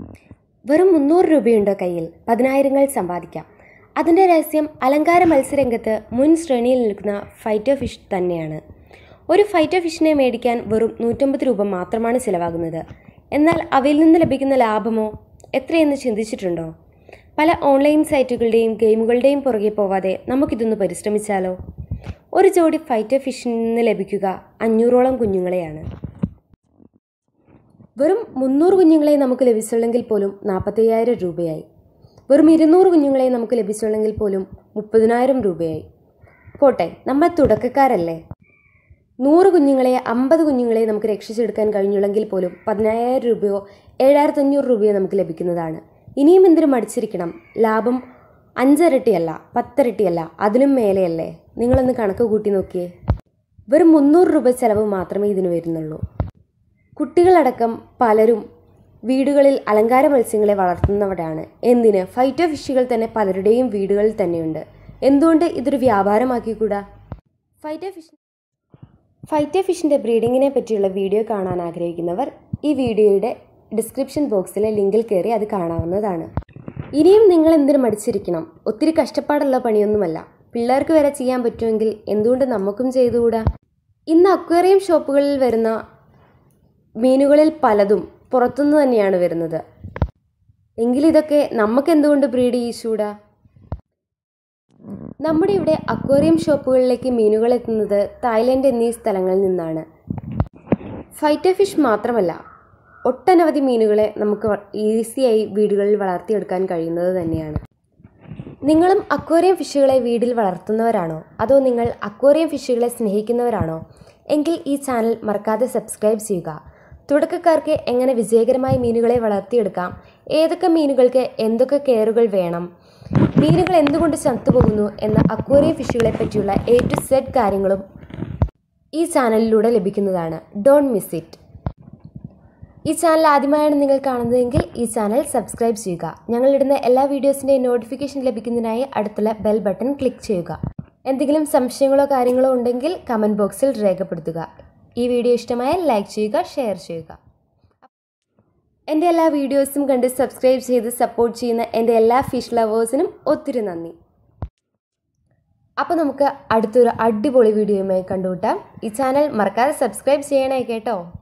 വെറും മുന്നൂറ് രൂപയുണ്ടോ കയ്യിൽ പതിനായിരങ്ങൾ സമ്പാദിക്കാം അതിൻ്റെ രഹസ്യം അലങ്കാര മത്സരരംഗത്ത് മുൻ ശ്രേണിയിൽ നിൽക്കുന്ന ഫൈറ്റർ ഫിഷ് തന്നെയാണ് ഒരു ഫൈറ്റർ ഫിഷിനെ മേടിക്കാൻ വെറും നൂറ്റമ്പത് രൂപ മാത്രമാണ് ചിലവാകുന്നത് എന്നാൽ അവയിൽ നിന്ന് ലഭിക്കുന്ന ലാഭമോ എത്രയെന്ന് ചിന്തിച്ചിട്ടുണ്ടോ പല ഓൺലൈൻ സൈറ്റുകളുടെയും ഗെയിമുകളുടെയും പുറകെ പോവാതെ നമുക്കിതൊന്ന് പരിശ്രമിച്ചാലോ ഒരു ജോഡി ഫൈറ്റർ ഫിഷിൽ നിന്ന് ലഭിക്കുക അഞ്ഞൂറോളം കുഞ്ഞുങ്ങളെയാണ് വെറും മുന്നൂറ് കുഞ്ഞുങ്ങളെ നമുക്ക് ലഭിച്ചുള്ളെങ്കിൽ പോലും നാൽപ്പത്തയ്യായിരം രൂപയായി വെറും ഇരുന്നൂറ് കുഞ്ഞുങ്ങളെ നമുക്ക് ലഭിച്ചുള്ളെങ്കിൽ പോലും മുപ്പതിനായിരം രൂപയായി പോട്ടെ നമ്മൾ തുടക്കക്കാരല്ലേ നൂറ് കുഞ്ഞുങ്ങളെ അമ്പത് കുഞ്ഞുങ്ങളെ നമുക്ക് രക്ഷിച്ചെടുക്കാൻ കഴിഞ്ഞുള്ളെങ്കിൽ പോലും പതിനായിരം രൂപയോ ഏഴായിരത്തി അഞ്ഞൂറ് രൂപയോ നമുക്ക് ലഭിക്കുന്നതാണ് ഇനിയും എന്തിനു മടിച്ചിരിക്കണം ലാഭം അഞ്ചിരട്ടിയല്ല പത്തിരട്ടിയല്ല അതിലും മേലെയല്ലേ നിങ്ങളൊന്ന് കണക്ക് കൂട്ടി നോക്കിയേ വെറും മുന്നൂറ് രൂപ ചിലവ് മാത്രമേ ഇതിന് വരുന്നുള്ളൂ കുട്ടികളടക്കം പലരും വീടുകളിൽ അലങ്കാര മത്സ്യങ്ങളെ വളർത്തുന്നവരാണ് എന്തിന് ഫൈറ്റർ ഫിഷുകൾ തന്നെ പലരുടെയും വീടുകളിൽ തന്നെയുണ്ട് എന്തുകൊണ്ട് ഇതൊരു വ്യാപാരമാക്കിക്കൂടാ ഫൈറ്റർ ഫിഷ് ഫൈറ്റർ ഫിഷിൻ്റെ ബ്രീഡിങ്ങിനെ പറ്റിയുള്ള വീഡിയോ കാണാൻ ആഗ്രഹിക്കുന്നവർ ഈ വീഡിയോയുടെ ഡിസ്ക്രിപ്ഷൻ ബോക്സിലെ ലിങ്കിൽ കയറി അത് കാണാവുന്നതാണ് ഇനിയും നിങ്ങൾ എന്തിനു മടിച്ചിരിക്കണം ഒത്തിരി കഷ്ടപ്പാടുള്ള പണിയൊന്നുമല്ല പിള്ളേർക്ക് വരെ ചെയ്യാൻ പറ്റുമെങ്കിൽ എന്തുകൊണ്ട് നമുക്കും ചെയ്തുകൂടാ ഇന്ന് അക്വേറിയം ഷോപ്പുകളിൽ വരുന്ന മീനുകളിൽ പലതും പുറത്തുനിന്ന് തന്നെയാണ് വരുന്നത് എങ്കിലിതൊക്കെ നമുക്ക് എന്തുകൊണ്ട് ബ്രീഡ് ചെയ്യിച്ചൂടാ നമ്മുടെ ഇവിടെ അക്വേറിയം ഷോപ്പുകളിലേക്ക് മീനുകൾ എത്തുന്നത് തായ്ലൻഡ് എന്നീ സ്ഥലങ്ങളിൽ നിന്നാണ് ഫൈറ്റർ ഫിഷ് മാത്രമല്ല ഒട്ടനവധി മീനുകളെ നമുക്ക് ഈസിയായി വീടുകളിൽ വളർത്തിയെടുക്കാൻ കഴിയുന്നത് തന്നെയാണ് നിങ്ങളും അക്വേറിയം ഫിഷുകളെ വീട്ടിൽ വളർത്തുന്നവരാണോ അതോ നിങ്ങൾ അക്വേറിയം ഫിഷുകളെ സ്നേഹിക്കുന്നവരാണോ എങ്കിൽ ഈ ചാനൽ മറക്കാതെ സബ്സ്ക്രൈബ് ചെയ്യുക തുടക്കക്കാർക്ക് എങ്ങനെ വിജയകരമായി മീനുകളെ വളർത്തിയെടുക്കാം ഏതൊക്കെ മീനുകൾക്ക് എന്തൊക്കെ കെയറുകൾ വേണം മീനുകൾ എന്തുകൊണ്ട് ചത്തുപോകുന്നു എന്ന അക്വേറിയം ഫിഷുകളെ പറ്റിയുള്ള എ ടു സെഡ് കാര്യങ്ങളും ഈ ചാനലിലൂടെ ലഭിക്കുന്നതാണ് ഡോണ്ട് മിസ് ഇറ്റ് ഈ ചാനൽ ആദ്യമായാണ് നിങ്ങൾ കാണുന്നതെങ്കിൽ ഈ ചാനൽ സബ്സ്ക്രൈബ് ചെയ്യുക ഞങ്ങളിടുന്ന എല്ലാ വീഡിയോസിൻ്റെയും നോട്ടിഫിക്കേഷൻ ലഭിക്കുന്നതിനായി അടുത്തുള്ള ബെൽ ബട്ടൺ ക്ലിക്ക് ചെയ്യുക എന്തെങ്കിലും സംശയങ്ങളോ കാര്യങ്ങളോ ഉണ്ടെങ്കിൽ കമൻറ്റ് ബോക്സിൽ രേഖപ്പെടുത്തുക ഈ വീഡിയോ ഇഷ്ടമായാൽ ലൈക്ക് ചെയ്യുക ഷെയർ ചെയ്യുക എൻ്റെ എല്ലാ വീഡിയോസും കണ്ട് സബ്സ്ക്രൈബ് ചെയ്ത് സപ്പോർട്ട് ചെയ്യുന്ന എൻ്റെ എല്ലാ ഫിഷ് ലവേഴ്സിനും ഒത്തിരി നന്ദി അപ്പോൾ നമുക്ക് അടുത്തൊരു അടിപൊളി വീഡിയോയുമായി കണ്ടുമുട്ടാം ഈ ചാനൽ മറക്കാതെ സബ്സ്ക്രൈബ് ചെയ്യണേ കേട്ടോ